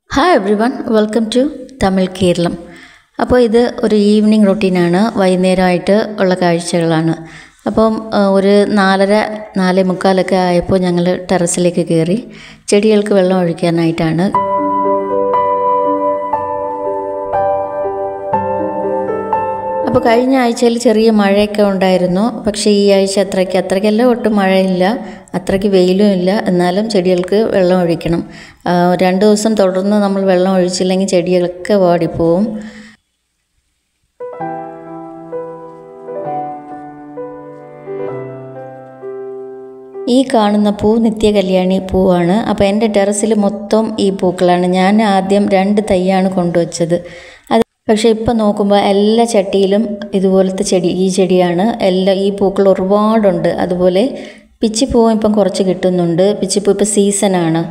hi everyone welcome to Tamil Keralam അപ്പോൾ ഇത് ഒരു ഈവനിങ് റൊട്ടീനാണ് വൈകുന്നേരമായിട്ട് ഉള്ള കാഴ്ചകളാണ് അപ്പം ആ, ഒരു നാലര നാലേ മുക്കാലൊക്കെ ആയപ്പോൾ ഞങ്ങൾ ടെറസിലേക്ക് കയറി ചെടികൾക്ക് വെള്ളം ഒഴിക്കാനായിട്ടാണ് അപ്പോൾ കഴിഞ്ഞ ആഴ്ചയിൽ ചെറിയ മഴയൊക്കെ ഉണ്ടായിരുന്നു പക്ഷേ ഈ ആഴ്ച അത്രയ്ക്ക് അത്രയ്ക്കല്ല ഒട്ടും മഴയില്ല അത്രയ്ക്ക് വെയിലും ഇല്ല എന്നാലും ചെടികൾക്ക് വെള്ളം ഒഴിക്കണം ആ, രണ്ട് ദിവസം തുടർന്ന് നമ്മൾ വെള്ളം ഒഴിച്ചില്ലെങ്കിൽ ചെടികളൊക്കെ വാടിപ്പോവും ഈ കാണുന്ന പൂ നിത്യകല്യാണി പൂവാണ് അപ്പോൾ എൻ്റെ ടെറസിൽ മൊത്തം ഈ പൂക്കളാണ് ഞാൻ ആദ്യം രണ്ട് തൈയാണ് കൊണ്ടുവച്ചത് അത് പക്ഷേ ഇപ്പം നോക്കുമ്പോൾ എല്ലാ ചട്ടിയിലും ഇതുപോലത്തെ ചെടി ഈ ചെടിയാണ് എല്ലാ ഈ പൂക്കൾ ഒരുപാടുണ്ട് അതുപോലെ പിച്ചിപ്പൂവും ഇപ്പം കുറച്ച് കിട്ടുന്നുണ്ട് പിച്ചിപ്പൂ ഇപ്പോൾ സീസണാണ്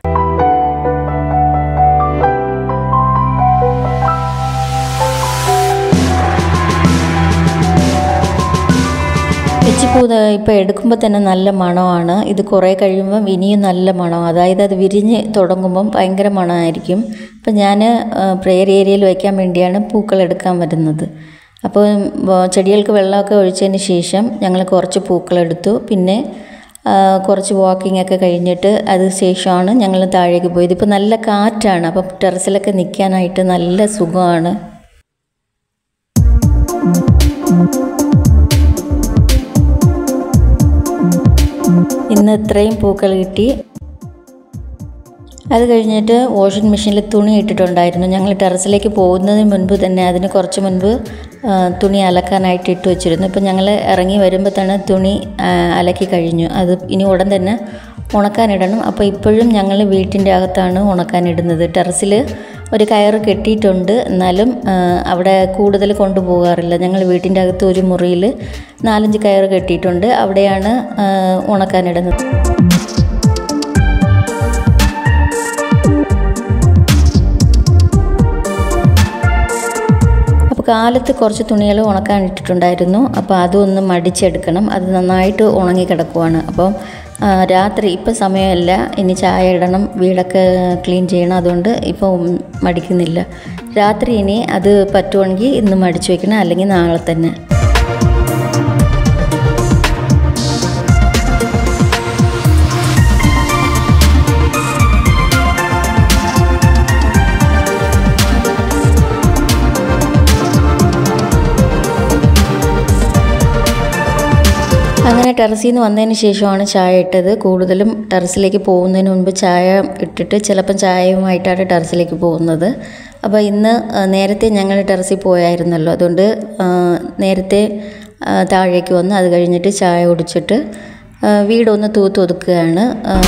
പിച്ചിപ്പൂ ഇപ്പോൾ എടുക്കുമ്പോൾ തന്നെ നല്ല മണമാണ് ഇത് കുറേ കഴിയുമ്പം ഇനിയും നല്ല മണം അതായത് അത് വിരിഞ്ഞ് തുടങ്ങുമ്പം ഭയങ്കര മണമായിരിക്കും അപ്പം ഞാൻ പ്രെയർ ഏരിയയിൽ വയ്ക്കാൻ വേണ്ടിയാണ് പൂക്കൾ എടുക്കാൻ വരുന്നത് അപ്പോൾ വ- ചെടികൾക്ക് വെള്ളമൊക്കെ ഒഴിച്ചതിന് ശേഷം ഞങ്ങൾ കുറച്ച് പൂക്കളെടുത്തു പിന്നെ ആ, കുറച്ച് വാക്കിംഗ് ഒക്കെ കഴിഞ്ഞിട്ട് അത് ശേഷമാണ് ഞങ്ങൾ താഴേക്ക് പോയത് ഇപ്പോൾ നല്ല കാറ്റാണ് അപ്പം ടെറസിലൊക്കെ നിൽക്കാനായിട്ട് നല്ല സുഖമാണ് ഇന്ന് ഇത്രയും പൂക്കൾ കിട്ടി അത് കഴിഞ്ഞിട്ട് വാഷിംഗ് മെഷീനിൽ തുണി ഇട്ടിട്ടുണ്ടായിരുന്നു ഞങ്ങൾ ടെറസിലേക്ക് പോകുന്നതിന് മുൻപ് തന്നെ അതിന് കുറച്ച് മുൻപ് ആ, തുണി അലക്കാനായിട്ട് ഇട്ട് വെച്ചിരുന്നു ഇപ്പം ഞങ്ങൾ ഇറങ്ങി വരുമ്പോൾ തന്നെ തുണി ആ, അലക്കി കഴിഞ്ഞു അത് ഇനി ഉടൻ തന്നെ ഉണക്കാനിടണം അപ്പോൾ ഇപ്പോഴും ഞങ്ങൾ വീട്ടിൻ്റെ അകത്താണ് ഉണക്കാനിടുന്നത് ടെറസിൽ ഒരു കയറ് കെട്ടിയിട്ടുണ്ട് എന്നാലും ആ, അവിടെ കൂടുതൽ കൊണ്ടുപോകാറില്ല ഞങ്ങൾ വീട്ടിൻ്റെ അകത്ത് ഒരു മുറിയിൽ നാലഞ്ച് കയറ് കെട്ടിയിട്ടുണ്ട് അവിടെയാണ് ആ, ഉണക്കാനിടുന്നത് അപ്പോൾ കാലത്ത് കുറച്ച് തുണികൾ ഉണക്കാൻ ഇട്ടിട്ടുണ്ടായിരുന്നു അപ്പോൾ അതൊന്ന് മടിച്ചെടുക്കണം അത് നന്നായിട്ട് ഉണങ്ങി കിടക്കുവാണ് അപ്പോൾ ആ, രാത്രി ഇപ്പം സമയമല്ല ഇനി ചായ ഇടണം വീടൊക്കെ ക്ലീൻ ചെയ്യണം അതുകൊണ്ട് ഇപ്പോൾ മടിക്കുന്നില്ല രാത്രി ഇനി അത് പറ്റുവാണെങ്കിൽ ഇന്ന് മടിച്ചു വെക്കണം അല്ലെങ്കിൽ നാളെ തന്നെ അങ്ങനെ ടെറസിൽ നിന്ന് വന്നതിന് ശേഷമാണ് ചായ ഇട്ടത് കൂടുതലും ടെറസിലേക്ക് പോകുന്നതിന് മുൻപ് ചായ ഇട്ടിട്ട് ചിലപ്പം ചായയുമായിട്ടാണ് ടെറസിലേക്ക് പോകുന്നത് അപ്പോൾ ഇന്ന് ആ, നേരത്തെ ഞങ്ങൾ ടെറസിൽ പോയായിരുന്നല്ലോ അതുകൊണ്ട് ആ, നേരത്തെ ആ, താഴേക്ക് വന്ന് അത് കഴിഞ്ഞിട്ട് ചായ കുടിച്ചിട്ട് ആ, വീടൊന്ന് തൂത്തൊതുക്കുകയാണ് ആ,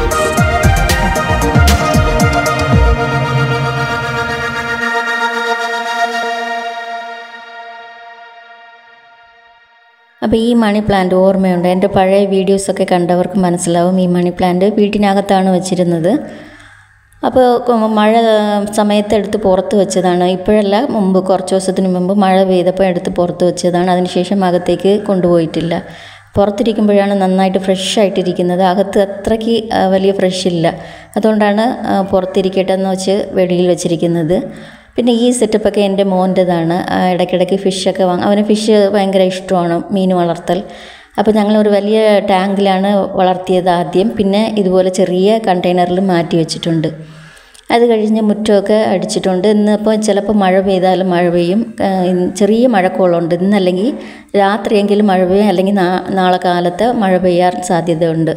അപ്പോൾ ഈ മണി പ്ലാന്റ് ഓർമ്മയുണ്ട് എൻ്റെ പഴയ വീഡിയോസൊക്കെ കണ്ടവർക്ക് മനസ്സിലാവും ഈ മണി പ്ലാന്റ് വീട്ടിനകത്താണ് വെച്ചിരുന്നത് അപ്പോൾ കൊ- മഴ സമയത്ത് എടുത്ത് പുറത്ത് വെച്ചതാണ് ഇപ്പോഴല്ല മുമ്പ് കുറച്ച് ദിവസത്തിന് മുമ്പ് മഴ പെയ്തപ്പോൾ എടുത്ത് പുറത്ത് വെച്ചതാണ് അതിനുശേഷം അകത്തേക്ക് കൊണ്ടുപോയിട്ടില്ല പുറത്തിരിക്കുമ്പോഴാണ് നന്നായിട്ട് ഫ്രഷ് ആയിട്ടിരിക്കുന്നത് അകത്ത് അത്രയ്ക്ക് ആ, വലിയ ഫ്രഷ് ഇല്ല അതുകൊണ്ടാണ് ആ, പുറത്തിരിക്കട്ടെ എന്ന് വെച്ച് വെളിയിൽ വെച്ചിരിക്കുന്നത് പിന്നെ ഈ സെറ്റപ്പൊക്കെ എൻ്റെ മോൻ്റെതാണ് ആ, ഇടയ്ക്കിടയ്ക്ക് ഫിഷൊക്കെ വാങ്ങും അവന് ഫിഷ് ഭയങ്കര ഇഷ്ടമാണ് മീൻ വളർത്തൽ അപ്പോൾ ഞങ്ങൾ ഒരു വലിയ ടാങ്കിലാണ് വളർത്തിയത് ആദ്യം പിന്നെ ഇതുപോലെ ചെറിയ കണ്ടെയ്നറിൽ മാറ്റി വെച്ചിട്ടുണ്ട് അത് കഴിഞ്ഞ് മുറ്റമൊക്കെ അടിച്ചിട്ടുണ്ട് ഇന്നിപ്പോൾ ചിലപ്പോൾ മഴ പെയ്താലും മഴ പെയ്യും ആ, ഇന്ന് ചെറിയ മഴക്കോളുണ്ട് ഇന്നല്ലെങ്കിൽ രാത്രിയെങ്കിലും മഴ പെയ്യും അല്ലെങ്കിൽ നാ- നാളെ കാലത്ത് മഴ പെയ്യാൻ സാധ്യതയുണ്ട്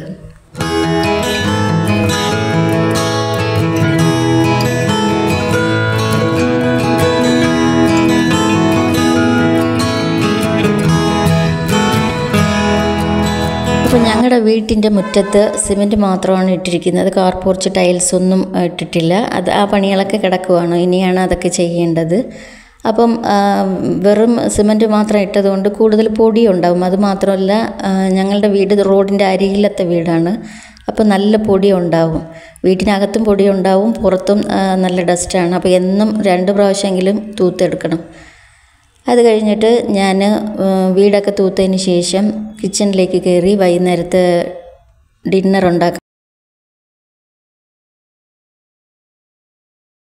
അപ്പോൾ ഞങ്ങളുടെ വീട്ടിൻ്റെ മുറ്റത്ത് സിമെൻറ്റ് മാത്രമാണ് ഇട്ടിരിക്കുന്നത് കാർ പോർച്ച് ടൈൽസ് ഒന്നും ഇട്ടിട്ടില്ല അത് ആ പണികളൊക്കെ കിടക്കുവാണ് ഇനിയാണ് അതൊക്കെ ചെയ്യേണ്ടത് അപ്പം ആ, വെറും സിമൻറ്റ് മാത്രം ഇട്ടതുകൊണ്ട് കൂടുതൽ പൊടി ഉണ്ടാവും അത് മാത്രമല്ല ആ, ഞങ്ങളുടെ വീട് റോഡിൻ്റെ അരികിലത്തെ വീടാണ് അപ്പോൾ നല്ല പൊടി ഉണ്ടാവും വീട്ടിനകത്തും പൊടി ഉണ്ടാവും പുറത്തും ആ, നല്ല ഡസ്റ്റാണ് അപ്പോൾ എന്നും രണ്ട് പ്രാവശ്യമെങ്കിലും തൂത്തെടുക്കണം അത് കഴിഞ്ഞിട്ട് ഞാൻ വീടൊക്കെ തൂത്തതിന് ശേഷം കിച്ചണിലേക്ക് കയറി വൈകുന്നേരത്തെ ഡിന്നർ ഉണ്ടാക്കാൻ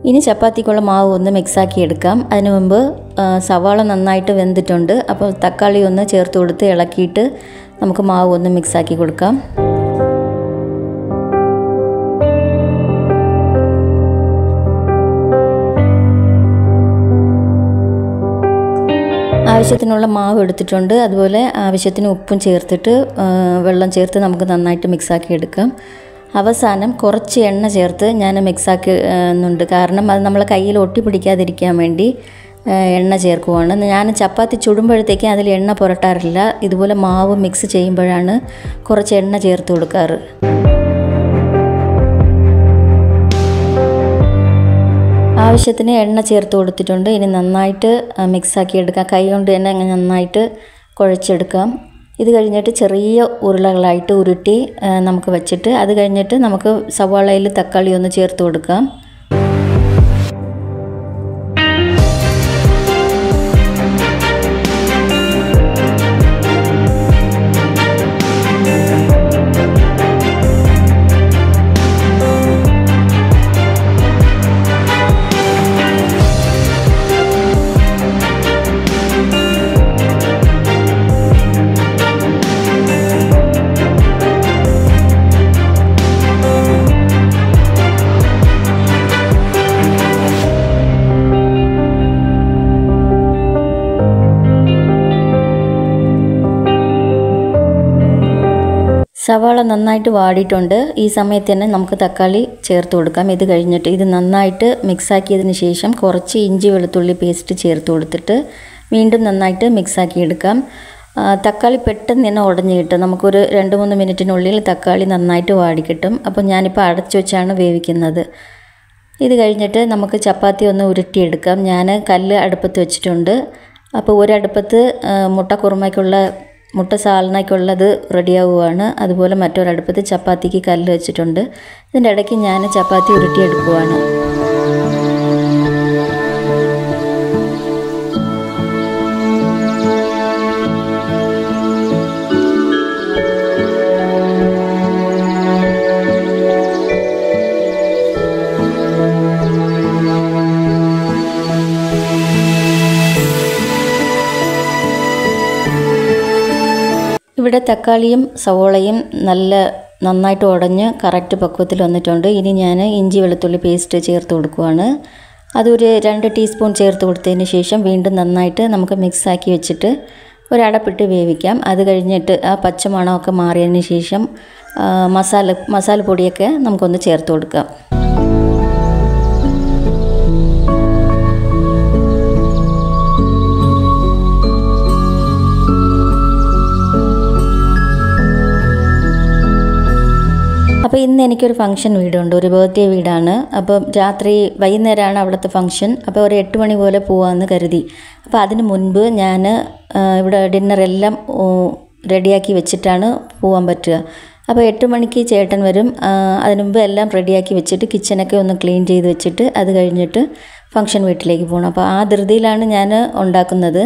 ഇനി ചപ്പാത്തിക്കുള്ള മാവ് ഒന്ന് മിക്സാക്കി എടുക്കാം അതിനു മുമ്പ് ആ, സവാള നന്നായിട്ട് വെന്തിട്ടുണ്ട് അപ്പോൾ തക്കാളി ഒന്ന് ചേർത്ത് കൊടുത്ത് ഇളക്കിയിട്ട് നമുക്ക് മാവ് ഒന്ന് മിക്സാക്കി കൊടുക്കാം ആവശ്യത്തിനുള്ള മാവ് എടുത്തിട്ടുണ്ട് അതുപോലെ ആവശ്യത്തിന് ഉപ്പും ചേർത്തിട്ട് ആ, വെള്ളം ചേർത്ത് നമുക്ക് നന്നായിട്ട് മിക്സാക്കി എടുക്കാം അവസാനം കുറച്ച് എണ്ണ ചേർത്ത് ഞാൻ മിക്സാക്കി എന്നുണ്ട് കാരണം അത് നമ്മളെ കയ്യിൽ ഒട്ടി പിടിക്കാതിരിക്കാൻ വേണ്ടി ആ, എണ്ണ ചേർക്കുവാണ് ഞാൻ ചപ്പാത്തി ചുടുമ്പോഴത്തേക്കും അതിൽ എണ്ണ പുരട്ടാറില്ല ഇതുപോലെ മാവ് മിക്സ് ചെയ്യുമ്പോഴാണ് കുറച്ച് എണ്ണ ചേർത്ത് കൊടുക്കാറ് ആവശ്യത്തിന് എണ്ണ ചേർത്ത് കൊടുത്തിട്ടുണ്ട് ഇനി നന്നായിട്ട് മിക്സാക്കി എടുക്കാം കൈ കൊണ്ട് തന്നെ അങ്ങ് നന്നായിട്ട് കുഴച്ചെടുക്കാം ഇത് കഴിഞ്ഞിട്ട് ചെറിയ ഉരുളകളായിട്ട് ഉരുട്ടി ആ, നമുക്ക് വെച്ചിട്ട് അത് കഴിഞ്ഞിട്ട് നമുക്ക് സവാളയിൽ തക്കാളി ഒന്ന് ചേർത്ത് കൊടുക്കാം സവാള നന്നായിട്ട് വാടിയിട്ടുണ്ട് ഈ സമയത്ത് തന്നെ നമുക്ക് തക്കാളി ചേർത്ത് കൊടുക്കാം ഇത് കഴിഞ്ഞിട്ട് ഇത് നന്നായിട്ട് മിക്സാക്കിയതിന് ശേഷം കുറച്ച് ഇഞ്ചി വെളുത്തുള്ളി പേസ്റ്റ് ചേർത്ത് കൊടുത്തിട്ട് വീണ്ടും നന്നായിട്ട് മിക്സാക്കി എടുക്കാം ആ, തക്കാളി പെട്ടെന്ന് തന്നെ ഉടഞ്ഞ് കിട്ടും നമുക്കൊരു രണ്ട് മൂന്ന് മിനിറ്റിനുള്ളിൽ തക്കാളി നന്നായിട്ട് വാടി കിട്ടും അപ്പോൾ ഞാനിപ്പോൾ അടച്ചു വെച്ചാണ് വേവിക്കുന്നത് ഇത് കഴിഞ്ഞിട്ട് നമുക്ക് ചപ്പാത്തി ഒന്ന് ഉരുട്ടിയെടുക്കാം ഞാൻ കല്ല് അടുപ്പത്ത് വെച്ചിട്ടുണ്ട് അപ്പോൾ ഒരടുപ്പത്ത് ആ, മുട്ടക്കുറുമയ്ക്കുള്ള മുട്ട സാലനയ്ക്കുള്ളത് റെഡിയാവുകയാണ് അതുപോലെ മറ്റൊരടുപ്പത്ത് ചപ്പാത്തിക്ക് കല്ല് വെച്ചിട്ടുണ്ട് ഇതിൻ്റെ ഇടയ്ക്ക് ഞാൻ ചപ്പാത്തി ഉരുട്ടിയെടുക്കുവാണ് ഇവിടെ തക്കാളിയും സവോളയും നല്ല നന്നായിട്ട് ഉടഞ്ഞ് കറക്റ്റ് പക്വത്തിൽ വന്നിട്ടുണ്ട് ഇനി ഞാൻ ഇഞ്ചി വെളുത്തുള്ളി പേസ്റ്റ് ചേർത്ത് കൊടുക്കുവാണ് അതൊരു രണ്ട് ടീസ്പൂൺ ചേർത്ത് കൊടുത്തതിന് ശേഷം വീണ്ടും നന്നായിട്ട് നമുക്ക് മിക്സ് ആക്കി വെച്ചിട്ട് ഒരടപ്പിട്ട് വേവിക്കാം അത് കഴിഞ്ഞിട്ട് ആ പച്ചമണമൊക്കെ മാറിയതിന് ശേഷം ആ, മസാല മസാലപ്പൊടിയൊക്കെ നമുക്കൊന്ന് ചേർത്ത് കൊടുക്കാം അപ്പോൾ ഇന്ന് എനിക്കൊരു ഫംഗ്ഷൻ വീടുണ്ട് ഒരു ബർത്ത്ഡേ വീടാണ് അപ്പോൾ രാത്രി വൈകുന്നേരമാണ് അവിടുത്തെ ഫംഗ്ഷൻ അപ്പോൾ ഒരു എട്ട് മണി പോലെ പോകാമെന്ന് കരുതി അപ്പോൾ അതിന് മുൻപ് ഞാൻ ഇവിടെ ഡിന്നറെല്ലാം റെഡിയാക്കി വെച്ചിട്ടാണ് പോകാൻ പറ്റുക അപ്പോൾ എട്ട് മണിക്ക് ചേട്ടൻ വരും ആ, അതിന് മുമ്പ് എല്ലാം റെഡിയാക്കി വെച്ചിട്ട് കിച്ചണൊക്കെ ഒന്ന് ക്ലീൻ ചെയ്ത് വെച്ചിട്ട് അത് കഴിഞ്ഞിട്ട് ഫംഗ്ഷൻ വീട്ടിലേക്ക് പോകണം അപ്പോൾ ആ ധൃതിയിലാണ് ഞാൻ ഉണ്ടാക്കുന്നത്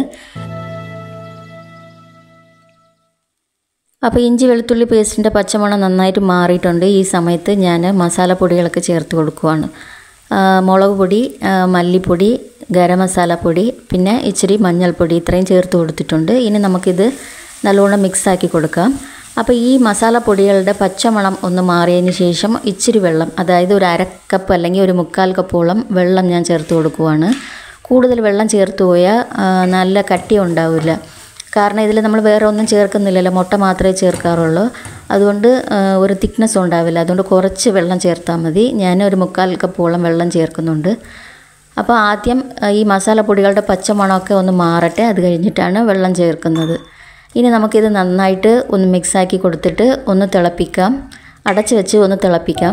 അപ്പോൾ ഇഞ്ചി വെളുത്തുള്ളി പേസ്റ്റിൻ്റെ പച്ചമണം നന്നായിട്ട് മാറിയിട്ടുണ്ട് ഈ സമയത്ത് ഞാൻ മസാലപ്പൊടികളൊക്കെ ചേർത്ത് കൊടുക്കുവാണ് ആ, മുളക് പൊടി ആ, മല്ലിപ്പൊടി ഗരം മസാലപ്പൊടി പിന്നെ ഇച്ചിരി മഞ്ഞൾപ്പൊടി ഇത്രയും ചേർത്ത് കൊടുത്തിട്ടുണ്ട് ഇനി നമുക്കിത് നല്ലോണം മിക്സാക്കി കൊടുക്കാം അപ്പോൾ ഈ മസാലപ്പൊടികളുടെ പച്ചമണം ഒന്ന് മാറിയതിന് ശേഷം ഇച്ചിരി വെള്ളം അതായത് ഒരു അര കപ്പ് അല്ലെങ്കിൽ ഒരു മുക്കാൽ കപ്പോളം വെള്ളം ഞാൻ ചേർത്ത് കൊടുക്കുവാണ് കൂടുതൽ വെള്ളം ചേർത്ത് പോയാൽ ആ, നല്ല കട്ടി ഉണ്ടാവില്ല കാരണം ഇതിൽ നമ്മൾ വേറെ ഒന്നും ചേർക്കുന്നില്ലല്ലോ മുട്ട മാത്രമേ ചേർക്കാറുള്ളൂ അതുകൊണ്ട് ആ, ഒരു തിക്നെസ് ഉണ്ടാവില്ല അതുകൊണ്ട് കുറച്ച് വെള്ളം ചേർത്താൽ മതി ഞാൻ ഒരു മുക്കാൽ കപ്പോളം വെള്ളം ചേർക്കുന്നുണ്ട് അപ്പോൾ ആദ്യം ആ, ഈ മസാലപ്പൊടികളുടെ പച്ചമണമൊക്കെ ഒന്ന് മാറട്ടെ അത് കഴിഞ്ഞിട്ടാണ് വെള്ളം ചേർക്കുന്നത് ഇനി നമുക്കിത് നന്നായിട്ട് ഒന്ന് മിക്സാക്കി കൊടുത്തിട്ട് ഒന്ന് തിളപ്പിക്കാം അടച്ച് വെച്ച് ഒന്ന് തിളപ്പിക്കാം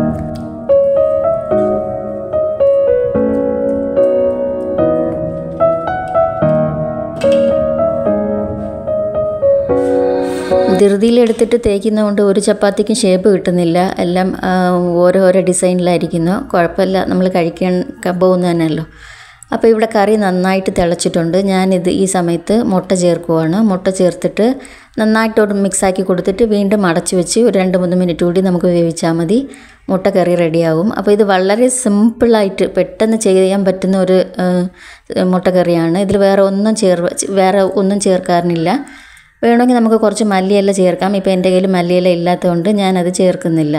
ധൃതിയിലെടുത്തിട്ട് തേക്കുന്നതുകൊണ്ട് ഒരു ചപ്പാത്തിക്കും ഷേപ്പ് കിട്ടുന്നില്ല എല്ലാം ആ, ഓരോരോ ഡിസൈനിലായിരിക്കുന്നു കുഴപ്പമില്ല നമ്മൾ കഴിക്കാൻ പോകുന്നത് തന്നെയല്ലോ അപ്പോൾ ഇവിടെ കറി നന്നായിട്ട് തിളച്ചിട്ടുണ്ട് ഞാനിത് ഈ സമയത്ത് മുട്ട ചേർക്കുവാണ് മുട്ട ചേർത്തിട്ട് നന്നായിട്ടോട് മിക്സാക്കി കൊടുത്തിട്ട് വീണ്ടും അടച്ചു വെച്ച് ഒരു രണ്ട് മൂന്ന് മിനിറ്റ് കൂടി നമുക്ക് വേവിച്ചാൽ മതി മുട്ട കറി റെഡിയാവും അപ്പോൾ ഇത് വളരെ സിമ്പിളായിട്ട് പെട്ടെന്ന് ചെയ്യാൻ പറ്റുന്ന ഒരു മുട്ട കറിയാണ് ഇതിൽ വേറെ ഒന്നും ചേർ വേറെ ഒന്നും ചേർക്കാറില്ല വേണമെങ്കിൽ നമുക്ക് കുറച്ച് മല്ലിയില ചേർക്കാം ഇപ്പോൾ എൻ്റെ കയ്യിൽ മല്ലിയില ഇല്ലാത്തതുകൊണ്ട് ഞാനത് ചേർക്കുന്നില്ല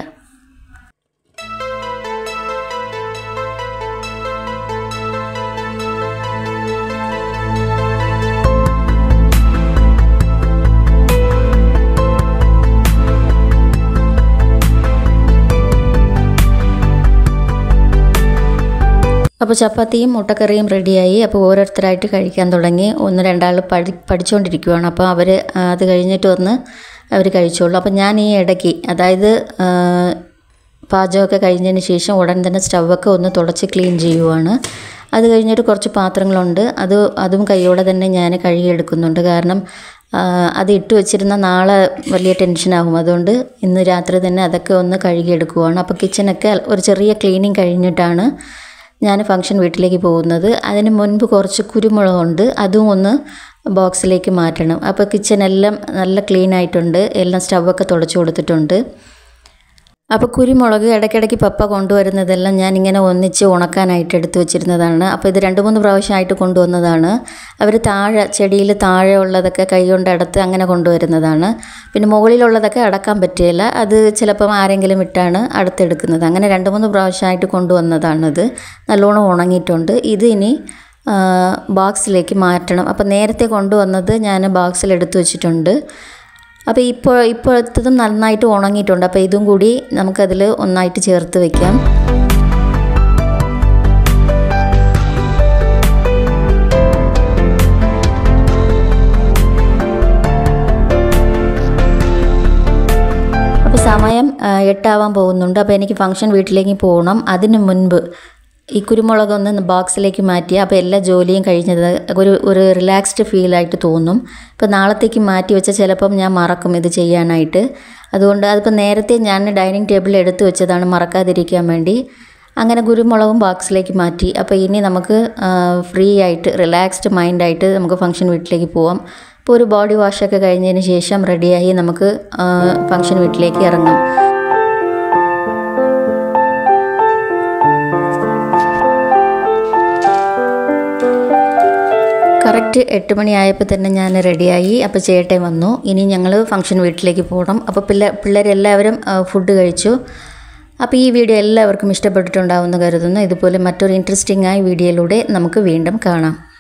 അപ്പോൾ ചപ്പാത്തിയും മുട്ടക്കറിയും റെഡിയായി അപ്പോൾ ഓരോരുത്തരായിട്ട് കഴിക്കാൻ തുടങ്ങി ഒന്ന് രണ്ടാൾ പഠി പഠിച്ചുകൊണ്ടിരിക്കുവാണ് അപ്പോൾ അവർ അത് കഴിഞ്ഞിട്ട് വന്ന് അവർ കഴിച്ചോളൂ അപ്പോൾ ഞാൻ ഈ ഇടയ്ക്ക് അതായത് പാചകമൊക്കെ കഴിഞ്ഞതിന് ശേഷം ഉടൻ തന്നെ സ്റ്റവൊക്കെ ഒന്ന് തുടച്ച് ക്ലീൻ ചെയ്യുവാണ് അത് കഴിഞ്ഞിട്ട് കുറച്ച് പാത്രങ്ങളുണ്ട് അത് അതും കൈയോടെ തന്നെ ഞാൻ കഴുകിയെടുക്കുന്നുണ്ട് കാരണം അത് ഇട്ട് വെച്ചിരുന്ന നാളെ വലിയ ടെൻഷനാകും അതുകൊണ്ട് ഇന്ന് രാത്രി തന്നെ അതൊക്കെ ഒന്ന് കഴുകിയെടുക്കുവാണ് അപ്പോൾ കിച്ചണൊക്കെ ഒരു ചെറിയ ക്ലീനിങ് കഴിഞ്ഞിട്ടാണ് ഞാൻ ഫംഗ്ഷൻ വീട്ടിലേക്ക് പോകുന്നത് അതിന് മുൻപ് കുറച്ച് കുരുമുളകുണ്ട് അതും ഒന്ന് ബോക്സിലേക്ക് മാറ്റണം അപ്പോൾ കിച്ചണെല്ലാം നല്ല ക്ലീൻ ആയിട്ടുണ്ട് എല്ലാം സ്റ്റവൊക്കെ തുടച്ചു കൊടുത്തിട്ടുണ്ട് അപ്പോൾ കുരുമുളക് ഇടയ്ക്കിടയ്ക്ക് പപ്പ കൊണ്ടുവരുന്നതെല്ലാം ഞാനിങ്ങനെ ഒന്നിച്ച് ഉണക്കാനായിട്ട് എടുത്തു വെച്ചിരുന്നതാണ് അപ്പോൾ ഇത് രണ്ട് മൂന്ന് പ്രാവശ്യമായിട്ട് കൊണ്ടുവന്നതാണ് അവർ താഴെ ചെടിയിൽ താഴെ ഉള്ളതൊക്കെ കൈകൊണ്ട് അടത്ത് അങ്ങനെ കൊണ്ടുവരുന്നതാണ് പിന്നെ മുകളിലുള്ളതൊക്കെ അടക്കാൻ പറ്റുകയില്ല അത് ചിലപ്പം ആരെങ്കിലും ഇട്ടാണ് അടുത്തെടുക്കുന്നത് അങ്ങനെ രണ്ട് മൂന്ന് പ്രാവശ്യമായിട്ട് കൊണ്ടുവന്നതാണിത് നല്ലോണം ഉണങ്ങിയിട്ടുണ്ട് ഇത് ഇനി ബോക്സിലേക്ക് മാറ്റണം അപ്പോൾ നേരത്തെ കൊണ്ടുവന്നത് ഞാൻ ബോക്സിൽ എടുത്തു വെച്ചിട്ടുണ്ട് അപ്പോൾ ഇപ്പോൾ ഇപ്പോഴത്തതും നന്നായിട്ട് ഉണങ്ങിയിട്ടുണ്ട് അപ്പോൾ ഇതും കൂടി നമുക്കതിൽ ഒന്നായിട്ട് ചേർത്ത് വയ്ക്കാം അപ്പോൾ സമയം എട്ടാവാൻ പോകുന്നുണ്ട് അപ്പോൾ എനിക്ക് ഫംഗ്ഷൻ വീട്ടിലേക്ക് പോകണം അതിന് മുൻപ് ഈ കുരുമുളക് ഒന്ന് ബോക്സിലേക്ക് മാറ്റി അപ്പോൾ എല്ലാ ജോലിയും കഴിഞ്ഞത് ഒരു ഒരു റിലാക്സ്ഡ് ഫീലായിട്ട് തോന്നും ഇപ്പോൾ നാളത്തേക്ക് മാറ്റി വെച്ചാൽ ചിലപ്പം ഞാൻ മറക്കും ഇത് ചെയ്യാനായിട്ട് അതുകൊണ്ട് അതിപ്പോൾ നേരത്തെ ഞാൻ ഡൈനിങ് ടേബിളിൽ എടുത്തു വെച്ചതാണ് മറക്കാതിരിക്കാൻ വേണ്ടി അങ്ങനെ കുരുമുളകും ബോക്സിലേക്ക് മാറ്റി അപ്പോൾ ഇനി നമുക്ക് ഫ്രീ ആയിട്ട് റിലാക്സ്ഡ് മൈൻഡായിട്ട് നമുക്ക് ഫംഗ്ഷൻ വീട്ടിലേക്ക് പോവാം ഇപ്പോൾ ഒരു ബോഡി വാഷൊക്കെ കഴിഞ്ഞതിന് ശേഷം റെഡിയായി നമുക്ക് ഫംഗ്ഷൻ വീട്ടിലേക്ക് ഇറങ്ങാം കറക്റ്റ് എട്ട് മണിയായപ്പോൾ തന്നെ ഞാൻ റെഡിയായി അപ്പോൾ ചേട്ടൻ വന്നു ഇനി ഞങ്ങൾ ഫംഗ്ഷൻ വീട്ടിലേക്ക് പോകണം അപ്പോൾ പിള്ളേ പിള്ളേരെല്ലാവരും ഫുഡ് കഴിച്ചു അപ്പോൾ ഈ വീഡിയോ എല്ലാവർക്കും ഇഷ്ടപ്പെട്ടിട്ടുണ്ടാവുമെന്ന് കരുതുന്നു ഇതുപോലെ മറ്റൊരു ഇൻട്രസ്റ്റിംഗ് ആയ വീഡിയോയിലൂടെ നമുക്ക് വീണ്ടും കാണാം